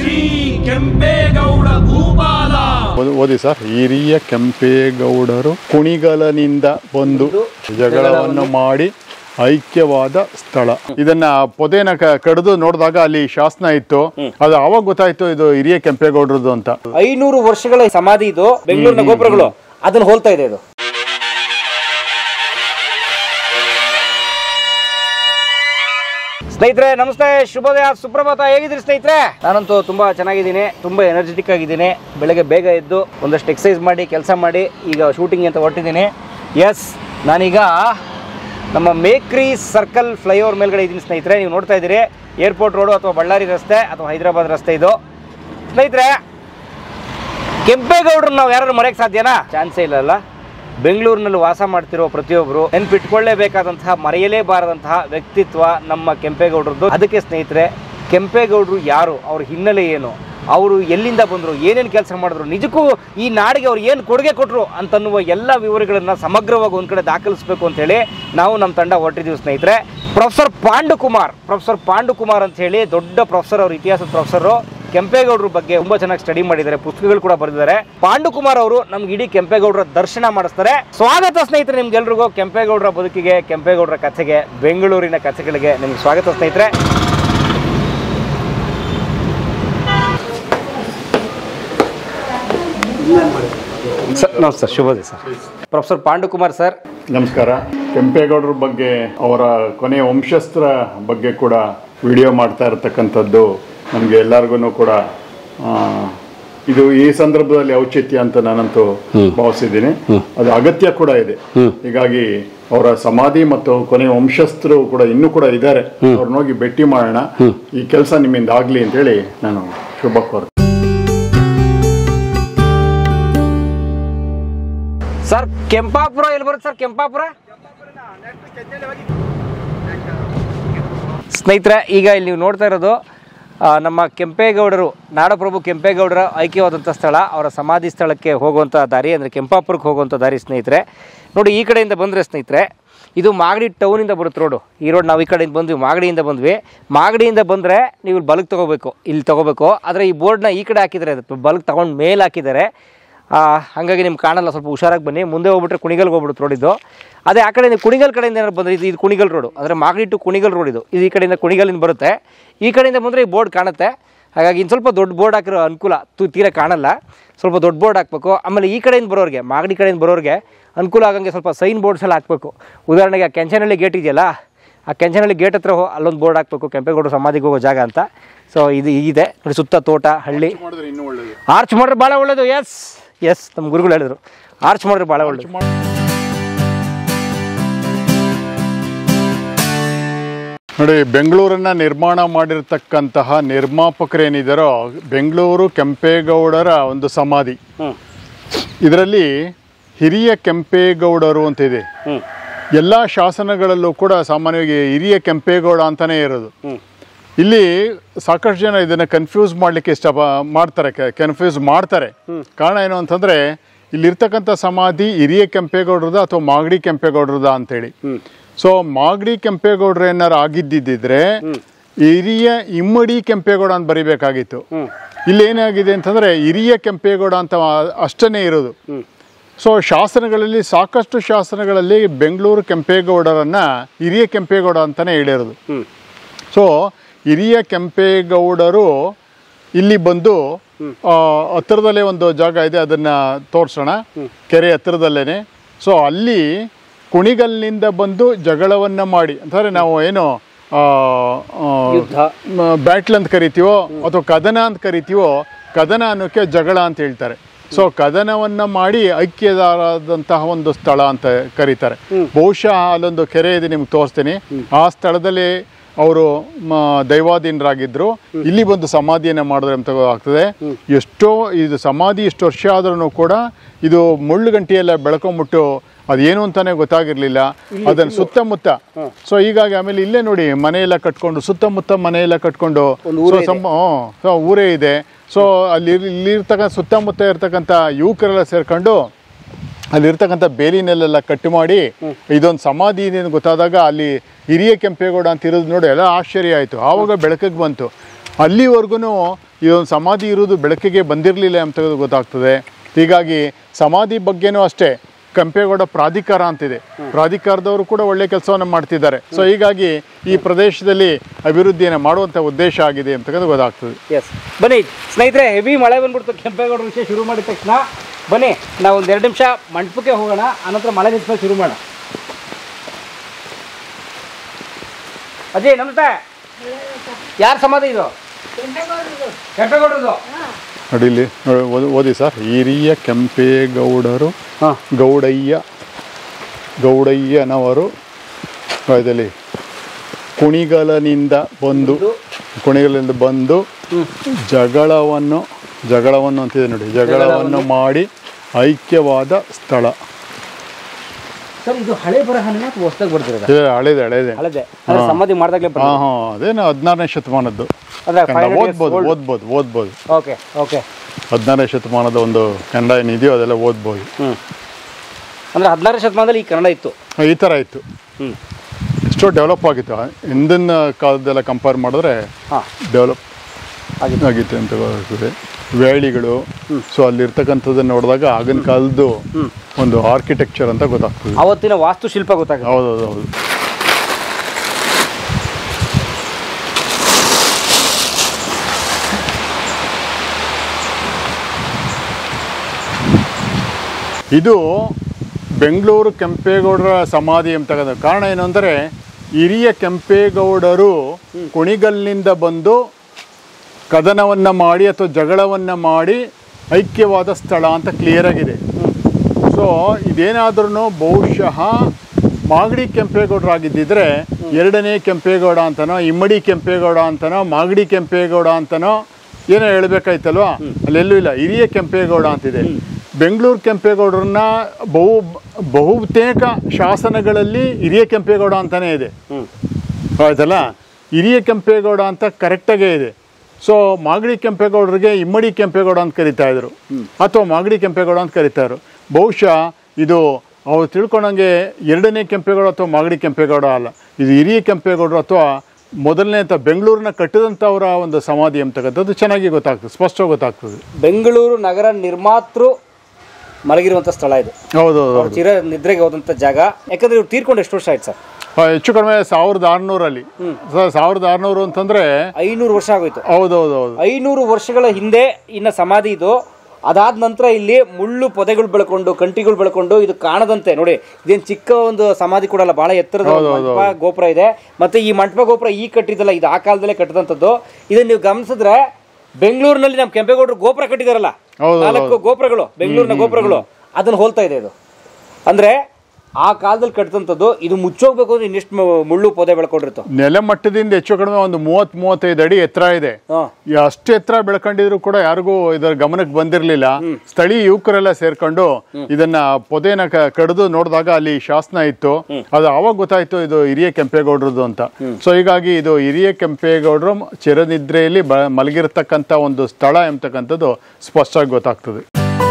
ಶ್ರೀ ಕೆಂಪೇಗೌಡ ಭೂಪಾಲ ಓದಿ- ಓದಿ ಸರ್ ಹಿರಿಯ ಕೆಂಪೇಗೌಡರು ಕುಣಿಗಲನಿಂದ ಬಂದು ಜಗಳವನ್ನು ಮಾಡಿ ಐಕ್ಯವಾದ ಸ್ಥಳ ಇದನ್ನ ಪೊದೆನ ಕ- ಕಡಿದು ನೋಡಿದಾಗ ಅಲ್ಲಿ ಶಾಸನ ಇತ್ತು ಅದು ಅವಾಗ ಗೊತ್ತಾಯ್ತು ಇದು ಹಿರಿಯ ಕೆಂಪೇಗೌಡರದು ಅಂತ ಐನೂರು ವರ್ಷಗಳ ಸಮಾಧಿ ಇದು ಬೆಂಗಳೂರಿನ ಗೋಪುರಗಳು ಅದನ್ನ ಹೋಲ್ತಾ ಇದೆ ಇದು ಸ್ನೇಹಿತರೆ ನಮಸ್ತೆ ಶುಭೋದಯ ಸುಪ್ರಭಾತ ಹೇಗಿದ್ದೀರಿ ಸ್ನೇಹಿತರೆ ನಾನಂತೂ ತುಂಬಾ ಚೆನ್ನಾಗಿದ್ದೀನಿ ತುಂಬಾ ಎನರ್ಜೆಟಿಕ್ ಆಗಿದ್ದೀನಿ ಬೆಳಗ್ಗೆ ಬೇಗ ಎದ್ದು ಒಂದಷ್ಟು ಎಕ್ಸಸೈಸ್ ಮಾಡಿ ಕೆಲಸ ಮಾಡಿ ಈಗ ಶೂಟಿಂಗ್ ಅಂತ ಹೊರಟಿದ್ದೀನಿ ಎಸ್ ನಾನೀಗ ನಮ್ಮ ಮೇಕ್ರಿ ಸರ್ಕಲ್ ಫ್ಲೈಓವರ್ ಮೇಲ್ಗಡೆ ಇದ್ದೀನಿ ಸ್ನೇಹಿತರೆ ನೀವು ನೋಡ್ತಾ ಇದ್ದೀರಿ ಏರ್ಪೋರ್ಟ್ ರೋಡು ಅಥವಾ ಬಳ್ಳಾರಿ ರಸ್ತೆ ಅಥವಾ ಹೈದರಾಬಾದ್ ರಸ್ತೆ ಇದು ಸ್ನೇಹಿತರೆ ಕೆಂಪೇಗೌಡರು ನಾವು ಯಾರು ಮರೆಯಕ್ಕೆ ಸಾಧ್ಯನಾ ಚಾನ್ಸೇ ಇಲ್ಲಲ್ಲ ಬೆಂಗಳೂರಿನಲ್ಲಿ ವಾಸ ಮಾಡ್ತಿರೋ ಪ್ರತಿಯೊಬ್ಬರು ನೆನ್ಪಿಟ್ಕೊಳ್ಳೇಬೇಕಾದಂತಹ ಮರೆಯಲೇಬಾರದಂತಹ ವ್ಯಕ್ತಿತ್ವ ನಮ್ಮ ಕೆಂಪೇಗೌಡರದ್ದು ಅದಕ್ಕೆ ಸ್ನೇಹಿತರೆ ಕೆಂಪೇಗೌಡರು ಯಾರು ಅವ್ರ ಹಿನ್ನೆಲೆ ಏನು ಅವರು ಎಲ್ಲಿಂದ ಬಂದರು ಏನೇನು ಕೆಲಸ ಮಾಡಿದ್ರು ನಿಜಕ್ಕೂ ಈ ನಾಡಿಗೆ ಅವ್ರು ಏನು ಕೊಡುಗೆ ಕೊಟ್ಟರು ಅಂತನ್ನುವ ಎಲ್ಲ ವಿವರಗಳನ್ನು ಸಮಗ್ರವಾಗಿ ಒಂದು ಕಡೆ ದಾಖಲಿಸಬೇಕು ಅಂತ ಹೇಳಿ ನಾವು ನಮ್ಮ ತಂಡ ಹೊರಟಿದ್ದೀವಿ ಸ್ನೇಹಿತರೆ ಪ್ರೊಫೆಸರ್ ಪಾಂಡುಕುಮಾರ್ ಪ್ರೊಫೆಸರ್ ಪಾಂಡುಕುಮಾರ್ ಅಂತ ಹೇಳಿ ದೊಡ್ಡ ಪ್ರೊಫೆಸರ್ ಅವ್ರ ಇತಿಹಾಸದ ಪ್ರೊಫೆಸರು ಕೆಂಪೇಗೌಡರ ಬಗ್ಗೆ ತುಂಬಾ ಚೆನ್ನಾಗಿ ಸ್ಟಡಿ ಮಾಡಿದ್ದಾರೆ ಪುಸ್ತಕಗಳು ಕೂಡ ಬರೆದಿದ್ದಾರೆ ಪಾಂಡುಕುಮಾರ್ ಅವರು ನಮ್ಗೆ ಇಡೀ ಕೆಂಪೇಗೌಡರ ದರ್ಶನ ಮಾಡಿಸ್ತಾರೆ ಸ್ವಾಗತ ಸ್ನೇಹಿತರೆ ನಿಮ್ಗೆಲ್ರಿಗೂ ಕೆಂಪೇಗೌಡರ ಬದುಕಿಗೆ ಕೆಂಪೇಗೌಡರ ಕಥೆಗೆ ಬೆಂಗಳೂರಿನ ಕಥೆಗಳಿಗೆ ನಿಮ್ಗೆ ಸ್ವಾಗತ ಸ್ನೇಹಿತರೆ ಸರ್ ನಮಸ್ತೆ ಶುಭೋದಯ ಸರ್ ಪ್ರೊಫೆಸರ್ ಪಾಂಡುಕುಮಾರ್ ಸರ್ ನಮಸ್ಕಾರ ಕೆಂಪೇಗೌಡರ ಬಗ್ಗೆ ಅವರ ಕೊನೆಯ ವಂಶಸ್ಥರ ಬಗ್ಗೆ ಕೂಡ ವಿಡಿಯೋ ಮಾಡ್ತಾ ಇರತಕ್ಕಂಥದ್ದು ನಮಗೆ ಎಲ್ಲರಿಗೂ ಕೂಡ ಆ, ಇದು ಈ ಸಂದರ್ಭದಲ್ಲಿ ಔಚಿತ್ಯ ಅಂತ ನಾನಂತೂ ಭಾವಿಸಿದ್ದೀನಿ ಅದು ಅಗತ್ಯ ಕೂಡ ಇದೆ ಹೀಗಾಗಿ ಅವರ ಸಮಾಧಿ ಮತ್ತು ಕೊನೆಯ ವಂಶಸ್ಥರು ಕೂಡ ಇನ್ನೂ ಕೂಡ ಇದ್ದಾರೆ ಅವ್ರನ್ನ ಹೋಗಿ ಭೇಟಿ ಮಾಡೋಣ ಈ ಕೆಲಸ ನಿಮ್ಮಿಂದ ಆಗ್ಲಿ ಅಂತೇಳಿ ನಾನು ಶುಭ ಕೋರ್ತೀನಿ ಸರ್ ಕೆಂಪಾಪುರ ಎಲ್ಲಿ ಬರುತ್ತೆ ಸರ್ ಕೆಂಪಾಪುರ ಸ್ನೇಹಿತರೆ ಈಗ ಇಲ್ಲಿ ನೀವು ನೋಡ್ತಾ ಇರೋದು ಆ, ನಮ್ಮ ಕೆಂಪೇಗೌಡರು ನಾಡಪ್ರಭು ಕೆಂಪೇಗೌಡರ ಐಕ್ಯವಾದಂಥ ಸ್ಥಳ ಅವರ ಸಮಾಧಿ ಸ್ಥಳಕ್ಕೆ ಹೋಗುವಂಥ ದಾರಿ ಅಂದರೆ ಕೆಂಪಾಪುರಕ್ಕೆ ಹೋಗುವಂಥ ದಾರಿ ಸ್ನೇಹಿತರೆ ನೋಡಿ ಈ ಕಡೆಯಿಂದ ಬಂದರೆ ಸ್ನೇಹಿತರೆ ಇದು ಮಾಗಡಿ ಟೌನಿಂದ ಬರುತ್ತೆ ರೋಡು ಈ ರೋಡ್ ನಾವು ಈ ಕಡೆಯಿಂದ ಬಂದ್ವಿ ಮಾಗಡಿಯಿಂದ ಬಂದ್ವಿ ಮಾಗಡಿಯಿಂದ ಬಂದರೆ ನೀವು ಇಲ್ಲಿ ಬಲಕ್ಕೆ ತೊಗೋಬೇಕು ಇಲ್ಲಿ ತೊಗೋಬೇಕು ಆದರೆ ಈ ಬೋರ್ಡ್ನ ಈ ಕಡೆ ಹಾಕಿದ್ದಾರೆ ಅದು ಬಲಕ್ಕೆ ತೊಗೊಂಡು ಮೇಲೆ ಹಾಕಿದ್ದಾರೆ ಆ, ಹಾಗಾಗಿ ನಿಮ್ಗೆ ಕಾಣಲ್ಲ ಸ್ವಲ್ಪ ಹುಷಾರಾಗಿ ಬನ್ನಿ ಮುಂದೆ ಹೋಗ್ಬಿಟ್ರೆ ಕುಣಿಗಲ್ಗೆ ಹೋಗ್ಬಿಡುತ್ತೆ ರೋಡ್ ಇದು ಅದೇ ಆ ಕಡೆಯಿಂದ ಕುಣಿಗಲ್ ಕಡೆಯಿಂದ ಏನಾದ್ರು ಬಂದರೆ ಇದು ಇದು ಕುಣಿಗಲ್ ರೋಡು ಅಂದರೆ ಮಾಗಡಿ ಟು ಕುಣಿಗಲ್ ರೋಡ್ ಇದು ಇದು ಈ ಕಡೆಯಿಂದ ಕುಣಿಗಲಿಂದ ಬರುತ್ತೆ ಈ ಕಡೆಯಿಂದ ಬಂದರೆ ಈ ಬೋರ್ಡ್ ಕಾಣುತ್ತೆ ಹಾಗಾಗಿ ಇನ್ನು ಸ್ವಲ್ಪ ದೊಡ್ಡ ಬೋರ್ಡ್ ಹಾಕಿರೋ ಅನುಕೂಲ ತು ತೀರ ಕಾಣಲ್ಲ ಸ್ವಲ್ಪ ದೊಡ್ಡ ಬೋರ್ಡ್ ಹಾಕಬೇಕು ಆಮೇಲೆ ಈ ಕಡೆಯಿಂದ ಬರೋರಿಗೆ ಮಾಗಡಿ ಕಡೆಯಿಂದ ಬರೋರಿಗೆ ಅನುಕೂಲ ಆಗಂಗೆ ಸ್ವಲ್ಪ ಸೈನ್ ಬೋರ್ಡ್ಸ್ ಎಲ್ಲ ಹಾಕಬೇಕು ಉದಾಹರಣೆಗೆ ಆ ಕೆಂಚನಹಳ್ಳಿ ಗೇಟ್ ಇದೆಯಲ್ಲ ಆ ಕೆಂಚನಹಳ್ಳಿ ಗೇಟ್ ಹತ್ರ ಹೋ- ಅಲ್ಲೊಂದು ಬೋರ್ಡ್ ಹಾಕಬೇಕು ಕೆಂಪೇಗೌಡರು ಸಮಾಧಿಗೆ ಹೋಗೋ ಜಾಗ ಅಂತ ಸೊ ಇದು ಇದೆ ನೋಡಿ ಸುತ್ತ ತೋಟ ಹಳ್ಳಿ ಮಾಡಿದ್ರೆ ಇನ್ನೂ ಒಳ್ಳೆಯದು ಆರ್ಚ್ ಮಾಡಿದ್ರೆ ಭಾಳ ಒಳ್ಳೇದು ಎಸ್ ಎಸ್ ನಮ್ಮ ಗುರುಗಳು ಹೇಳಿದ್ರು ಆರ್ಚ್ ಮಾಡಿದ್ರೆ ಭಾಳ ಒಳ್ಳೇದು ನೋಡಿ ಬೆಂಗಳೂರನ್ನ ನಿರ್ಮಾಣ ಮಾಡಿರ್ತಕ್ಕಂತಹ ನಿರ್ಮಾಪಕರೇನಿದ್ದಾರೋ ಬೆಂಗಳೂರು ಕೆಂಪೇಗೌಡರ ಒಂದು ಸಮಾಧಿ ಹ್ಞೂ ಇದರಲ್ಲಿ ಹಿರಿಯ ಕೆಂಪೇಗೌಡರು ಅಂತ ಇದೆ ಹ್ಞೂ ಎಲ್ಲ ಶಾಸನಗಳಲ್ಲೂ ಕೂಡ ಸಾಮಾನ್ಯವಾಗಿ ಹಿರಿಯ ಕೆಂಪೇಗೌಡ ಅಂತಾನೆ ಇರೋದು ಹ್ಞೂ ಇಲ್ಲಿ ಸಾಕಷ್ಟು ಜನ ಇದನ್ನ ಕನ್ಫ್ಯೂಸ್ ಮಾಡ್ಲಿಕ್ಕೆ ಇಷ್ಟ ಪ- ಮಾಡ್ತಾರೆ ಕನ್ಫ್ಯೂಸ್ ಮಾಡ್ತಾರೆ ಕಾರಣ ಏನು ಅಂತಂದ್ರೆ ಇಲ್ಲಿರ್ತಕ್ಕಂಥ ಸಮಾಧಿ ಹಿರಿಯ ಕೆಂಪೇಗೌಡರದ ಅಥವಾ ಮಾಗಡಿ ಕೆಂಪೇಗೌಡರದ ಅಂತೇಳಿ ಸೊ ಮಾಗಡಿ ಕೆಂಪೇಗೌಡರು ಏನಾರು ಆಗಿದ್ದಿದ್ರೆ ಹಿರಿಯ ಇಮ್ಮಡಿ ಕೆಂಪೇಗೌಡ ಅಂತ ಬರಿಬೇಕಾಗಿತ್ತು ಇಲ್ಲಿ ಏನಾಗಿದೆ ಅಂತಂದ್ರೆ ಹಿರಿಯ ಕೆಂಪೇಗೌಡ ಅಂತ ಅಷ್ಟನೇ ಇರೋದು ಸೊ ಶಾಸನಗಳಲ್ಲಿ ಸಾಕಷ್ಟು ಶಾಸನಗಳಲ್ಲಿ ಬೆಂಗಳೂರು ಕೆಂಪೇಗೌಡರನ್ನ ಹಿರಿಯ ಕೆಂಪೇಗೌಡ ಅಂತಾನೆ ಹೇಳಿರೋದು ಸೊ ಹಿರಿಯ ಕೆಂಪೇಗೌಡರು ಇಲ್ಲಿ ಬಂದು ಆ, ಹತ್ತಿರದಲ್ಲೇ ಒಂದು ಜಾಗ ಇದೆ ಅದನ್ನ ತೋರಿಸೋಣ ಕೆರೆ ಹತ್ತಿರದಲ್ಲೇನೆ ಸೊ ಅಲ್ಲಿ ಕುಣಿಗಲ್ನಿಂದ ಬಂದು ಜಗಳವನ್ನ ಮಾಡಿ ಅಂತಂದ್ರೆ ನಾವು ಏನು ಯುದ್ಧ. ಬ್ಯಾಟ್ಲ್ ಅಂತ ಕರಿತೀವೋ ಅಥವಾ ಕದನ ಅಂತ ಕರಿತೀವೋ ಕದನ ಅನ್ನೋಕ್ಕೆ ಜಗಳ ಅಂತ ಹೇಳ್ತಾರೆ ಸೊ ಕದನವನ್ನ ಮಾಡಿ ಐಕ್ಯದಾದಂತಹ ಒಂದು ಸ್ಥಳ ಅಂತ ಕರೀತಾರೆ ಬಹುಶಃ ಅಲ್ಲೊಂದು ಕೆರೆ ಇದೆ ನಿಮ್ಗೆ ತೋರಿಸ್ತೀನಿ ಆ ಸ್ಥಳದಲ್ಲಿ ಅವರು ದೈವಾಧೀನರಾಗಿದ್ರು ಇಲ್ಲಿ ಬಂದು ಸಮಾಧಿಯನ್ನ ಮಾಡಿದ್ರೆ ಅಂತ ಆಗ್ತದೆ ಎಷ್ಟೋ ಇದು ಸಮಾಧಿ ಇಷ್ಟು ವರ್ಷ ಆದ್ರೂ ಕೂಡ ಇದು ಮುಳ್ಳು ಗಂಟಿಯೆಲ್ಲ ಬೆಳ್ಕೊಂಬಿಟ್ಟು ಅದೇನು ಅಂತಾನೆ ಗೊತ್ತಾಗಿರ್ಲಿಲ್ಲ ಅದನ್ನ ಸುತ್ತಮುತ್ತ ಸೊ ಹೀಗಾಗಿ ಆಮೇಲೆ ಇಲ್ಲೇ ನೋಡಿ ಮನೆಯೆಲ್ಲ ಕಟ್ಕೊಂಡು ಸುತ್ತಮುತ್ತ ಮನೆಯೆಲ್ಲ ಕಟ್ಕೊಂಡು ಸೊ ಸಮ- ಹ್ಮ್, ಸೊ ಊರೇ ಇದೆ ಸೊ ಅಲ್ಲಿ ಇಲ್ಲಿರ್ತಕ್ಕಂಥ ಸುತ್ತಮುತ್ತ ಇರ್ತಕ್ಕಂಥ ಯುವಕರೆಲ್ಲ ಸೇರ್ಕೊಂಡು ಅಲ್ಲಿರ್ತಕ್ಕಂಥ ಬೇಲಿನಲ್ಲೆಲ್ಲ ಕಟ್ಟು ಮಾಡಿ ಇದೊಂದು ಸಮಾಧಿ ಇದೆ ಅಂತ ಗೊತ್ತಾದಾಗ ಅಲ್ಲಿ ಹಿರಿಯ ಕೆಂಪೇಗೌಡ ಅಂತ ಇರೋದು ನೋಡಿ ಎಲ್ಲ ಆಶ್ಚರ್ಯ ಆಯಿತು ಆವಾಗ ಬೆಳಕಿಗೆ ಬಂತು ಅಲ್ಲಿವರೆಗೂ ಇದೊಂದು ಸಮಾಧಿ ಇರುವುದು ಬೆಳಕಿಗೆ ಬಂದಿರಲಿಲ್ಲ ಅಂತ ಗೊತ್ತಾಗ್ತದೆ ಹೀಗಾಗಿ ಸಮಾಧಿ ಬಗ್ಗೆನೂ ಅಷ್ಟೇ ಕೆಂಪೇಗೌಡ ಪ್ರಾಧಿಕಾರ ಅಂತಿದೆ ಪ್ರಾಧಿಕಾರದವರು ಕೂಡ ಒಳ್ಳೆ ಕೆಲಸವನ್ನು ಮಾಡ್ತಿದ್ದಾರೆ ಸೊ ಹೀಗಾಗಿ ಈ ಪ್ರದೇಶದಲ್ಲಿ ಅಭಿವೃದ್ಧಿಯನ್ನು ಮಾಡುವಂಥ ಉದ್ದೇಶ ಆಗಿದೆ ಅಂತಕ್ಕಂಥ ಗೊತ್ತಾಗ್ತದೆ ಎಸ್ ಬನ್ನಿ ಸ್ನೇಹಿತರೆ ಹೆವಿ ಮಳೆ ಬಂದ್ಬಿಡ್ತು ಕೆಂಪೇಗೌಡರ ವಿಷಯ ಶುರು ಮಾಡಿದ ತಕ್ಷಣ ಬನ್ನಿ ನಾವು ಒಂದು ಎರಡು ನಿಮಿಷ ಮಂಟಪಕ್ಕೆ ಹೋಗೋಣ ಆನಂತರ ಮಳೆ ನಿಂತ್ಮೇಲೆ ಶುರು ಮಾಡೋಣ ಅಜಯ್ ನಮಸ್ತೆ ಯಾರ ಸಮಾಧಿ ಇದು ಕೆಂಪೇಗೌಡರದು ಅಡಿಲಿ ಓದಿ- ಓದಿ ಸರ್ ಹಿರಿಯ ಕೆಂಪೇಗೌಡರು ಹಾಂ ಗೌಡಯ್ಯ ಗೌಡಯ್ಯನವರು ಇದರಲ್ಲಿ ಕುಣಿಗಲನಿಂದ ಬಂದು ಕುಣಿಗಲಿಂದ ಬಂದು ಜಗಳವನ್ನು ಜಗಳವನ್ನು ಅಂತಿದೆ ನೋಡಿ ಜಗಳವನ್ನು ಮಾಡಿ ಐಕ್ಯವಾದ ಸ್ಥಳ ಸರ್ ಇದು ಹಳೆ ಬರಹನ ಅಥವಾ ಹೊಸದಾಗಿ ಬರ್ತಿರೋದ ಇದು ಹಳೇದೆ ಹಳೇದೆ ಹಳೆದೆ ಅಂದ್ರೆ ಸಮಾಧಿ ಮಾಡಿದಾಗಲೇ ಹಾಂ ಹಾಂ ಅದೇನು ಹದಿನಾರನೇ ಶತಮಾನದ್ದು ಅಂದ್ರೆ ಕನ್ನಡ ಓದ್ಬೋದು ಓದ್ಬೋದು ಓದ್ಬೋದು ಓಕೆ ಓಕೆ ಹದಿನಾರನೇ ಶತಮಾನದ ಒಂದು ಕನ್ನಡ ಏನಿದೆಯೋ ಅದೆಲ್ಲ ಓದ್ಬೋದು ಹ್ಞೂ ಅಂದ್ರೆ ಹದಿನಾರನೇ ಶತಮಾನದಲ್ಲಿ ಈ ಕನ್ನಡ ಇತ್ತು ಈ ಥರ ಇತ್ತು ಹ್ಞೂ ಎಷ್ಟೋ ಡೆವಲಪ್ ಆಗಿತ್ತು ಹಿಂದಿನ ಕಾಲದೆಲ್ಲ ಕಂಪೇರ್ ಮಾಡಿದ್ರೆ ಹಾಂ ಡೆವಲಪ್ ಆಗಿತ್ತು. ಆಗಿತ್ತು ಅಂತ ಗೊತ್ತಾಗ್ತದೆ ವೇಳಿಗಳು ಸೊ ಅಲ್ಲಿರ್ತಕ್ಕಂಥದ್ದನ್ನು ನೋಡಿದಾಗ ಆಗಿನ ಕಾಲದ್ದು ಒಂದು ಆರ್ಕಿಟೆಕ್ಚರ್ ಅಂತ ಗೊತ್ತಾಗ್ತದೆ ಅವತ್ತಿನ ವಾಸ್ತುಶಿಲ್ಪ ಗೊತ್ತಾಗುತ್ತೆ ಹೌದೌದು ಹೌದು ಇದು ಬೆಂಗಳೂರು ಕೆಂಪೇಗೌಡರ ಸಮಾಧಿ ಅಂತಕ್ಕಂಥ ಕಾರಣ ಏನು ಅಂದರೆ ಹಿರಿಯ ಕೆಂಪೇಗೌಡರು ಕುಣಿಗಲ್ನಿಂದ ಬಂದು ಕದನವನ್ನು ಮಾಡಿ ಅಥವಾ ಜಗಳವನ್ನು ಮಾಡಿ ಐಕ್ಯವಾದ ಸ್ಥಳ ಅಂತ ಕ್ಲಿಯರ್ ಆಗಿದೆ ಸೊ ಇದೇನಾದ್ರೂ ಬಹುಶಃ ಮಾಗಡಿ ಕೆಂಪೇಗೌಡರಾಗಿದ್ದಿದ್ರೆ ಎರಡನೇ ಕೆಂಪೇಗೌಡ ಅಂತನೋ ಇಮ್ಮಡಿ ಕೆಂಪೇಗೌಡ ಅಂತನೋ ಮಾಗಡಿ ಕೆಂಪೇಗೌಡ ಅಂತನೋ ಏನೋ ಹೇಳ್ಬೇಕಾಯ್ತಲ್ವಾ ಅಲ್ಲೆಲ್ಲೂ ಇಲ್ಲ ಹಿರಿಯ ಕೆಂಪೇಗೌಡ ಅಂತಿದೆ ಬೆಂಗಳೂರು ಕೆಂಪೇಗೌಡರನ್ನ ಬಹು ಬಹುತೇಕ ಶಾಸನಗಳಲ್ಲಿ ಹಿರಿಯ ಕೆಂಪೇಗೌಡ ಅಂತಾನೆ ಇದೆ ಹ್ಞೂ ಆಯ್ತಲ್ಲ ಹಿರಿಯ ಕೆಂಪೇಗೌಡ ಅಂತ ಕರೆಕ್ಟಾಗೇ ಇದೆ ಸೊ ಮಾಗಡಿ ಕೆಂಪೇಗೌಡರಿಗೆ ಇಮ್ಮಡಿ ಕೆಂಪೇಗೌಡ ಅಂತ ಕರಿತಾ ಇದ್ರು ಅಥವಾ ಮಾಗಡಿ ಕೆಂಪೇಗೌಡ ಅಂತ ಕರಿತಾ ಇದ್ರು ಬಹುಶಃ ಇದು ಅವ್ರು ತಿಳ್ಕೊಂಡಂಗೆ ಎರಡನೇ ಕೆಂಪೇಗೌಡ ಅಥವಾ ಮಾಗಡಿ ಕೆಂಪೇಗೌಡ ಅಲ್ಲ ಇದು ಹಿರಿಯ ಕೆಂಪೇಗೌಡರು ಅಥವಾ ಮೊದಲನೇ ಅಂತ ಬೆಂಗಳೂರನ್ನ ಕಟ್ಟಿದಂಥವರ ಒಂದು ಸಮಾಧಿ ಅಂತಕ್ಕಂಥದ್ದು ಚೆನ್ನಾಗಿ ಗೊತ್ತಾಗ್ತದೆ ಸ್ಪಷ್ಟವಾಗಿ ಗೊತ್ತಾಗ್ತದೆ ಬೆಂಗಳೂರು ನಗರ ನಿರ್ಮಾತೃ ಮಲಗಿರುವಂಥ ಸ್ಥಳ ಇದು ಹೌದು ಹೌದು ಅವ್ರು ಚಿರ ನಿದ್ರೆಗೆ ಹೋದಂಥ ಜಾಗ ಯಾಕಂದ್ರೆ ಇವ್ರು ತೀರ್ಕೊಂಡು ಎಷ್ಟು ವರ್ಷ ಆಯ್ತು ಸರ್ ಆ, ಹೆಚ್ಚು ಕಡಿಮೆ ಸಾವಿರದ ಆರುನೂರಲ್ಲಿ ಸಾವಿರದ ಆರುನೂರು ಅಂತಂದ್ರೆ ಐನೂರು ವರ್ಷ ಆಗೋಯ್ತು ಹೌದೌದು ಹೌದು ಐನೂರು ವರ್ಷಗಳ ಹಿಂದೆ ಇನ್ನ ಸಮಾಧಿ ಇದು ಅದಾದ ನಂತರ ಇಲ್ಲಿ ಮುಳ್ಳು ಪೊದೆಗಳು ಬೆಳ್ಕೊಂಡು ಕಂಟಿಗಳು ಬೆಳ್ಕೊಂಡು ಇದು ಕಾಣದಂತೆ ನೋಡಿ ಇದೇನು ಚಿಕ್ಕ ಒಂದು ಸಮಾಧಿ ಕೂಡ ಅಲ್ಲ ಬಹಳ ಎತ್ತರದ ಒಂದು ಮಂಟಪ ಗೋಪುರ ಇದೆ ಮತ್ತೆ ಈ ಮಂಟಪ ಗೋಪುರ ಈ ಕಟ್ಟಿದಲ್ಲ ಇದು ಆ ಕಾಲದಲ್ಲೇ ಕಟ್ಟಿದಂಥದ್ದು ಇದನ್ನ ನೀವು ಗಮನಿಸಿದ್ರೆ ಬೆಂಗಳೂರಿನಲ್ಲಿ ನಮ್ಮ ಕೆಂಪೇಗೌಡರು ಗೋಪುರ ಕಟ್ಟಿದಾರಲ್ಲ ಹೌದು, ನಾಲ್ಕು ಗೋಪುರಗಳು ಬೆಂಗಳೂರಿನ ಗೋಪುರಗಳು ಅದನ್ನ ಹೋಲ್ತಾ ಇದೆ ಇದು ಅಂದ್ರೆ ಆ ಕಾಲದಲ್ಲಿ ಕಟ್ಟಿದಂಥದ್ದು ಇದು ಮುಚ್ಚೋಗ್ಬೇಕು ಅಂದ್ರೆ ಇನ್ನಿಷ್ಟು ಮು- ಮುಳ್ಳು ಪೊದೆ ಬೆಳ್ಕೊಂಡಿರ್ತು ನೆಲಮಟ್ಟದಿಂದ ಹೆಚ್ಚು ಕಡಿಮೆ ಒಂದು ಮೂವತ್ ಮೂವತ್ತೈದು ಅಡಿ ಎತ್ತರ ಇದೆ ಹಾಂ ಈ ಅಷ್ಟು ಎತ್ತರ ಬೆಳ್ಕೊಂಡಿದ್ರು ಕೂಡ ಯಾರಿಗೂ ಇದರ ಗಮನಕ್ಕೆ ಬಂದಿರಲಿಲ್ಲ ಸ್ಥಳೀಯ ಯುವಕರೆಲ್ಲ ಸೇರ್ಕೊಂಡು ಇದನ್ನ ಪೊದೆನ ಕ- ಕಡಿದು ನೋಡಿದಾಗ ಅಲ್ಲಿ ಶಾಸನ ಇತ್ತು ಅದು ಅವಾಗ ಗೊತ್ತಾಯ್ತು ಇದು ಹಿರಿಯ ಕೆಂಪೇಗೌಡರದು ಅಂತ ಸೊ ಹೀಗಾಗಿ ಇದು ಹಿರಿಯ ಕೆಂಪೇಗೌಡರು ಚಿರನಿದ್ರೆಯಲ್ಲಿ ಬ ಮಲಗಿರ್ತಕ್ಕಂಥ ಒಂದು ಸ್ಥಳ ಎಂಬತಕ್ಕಂಥದ್ದು ಸ್ಪಷ್ಟವಾಗಿ ಗೊತ್ತಾಗ್ತದೆ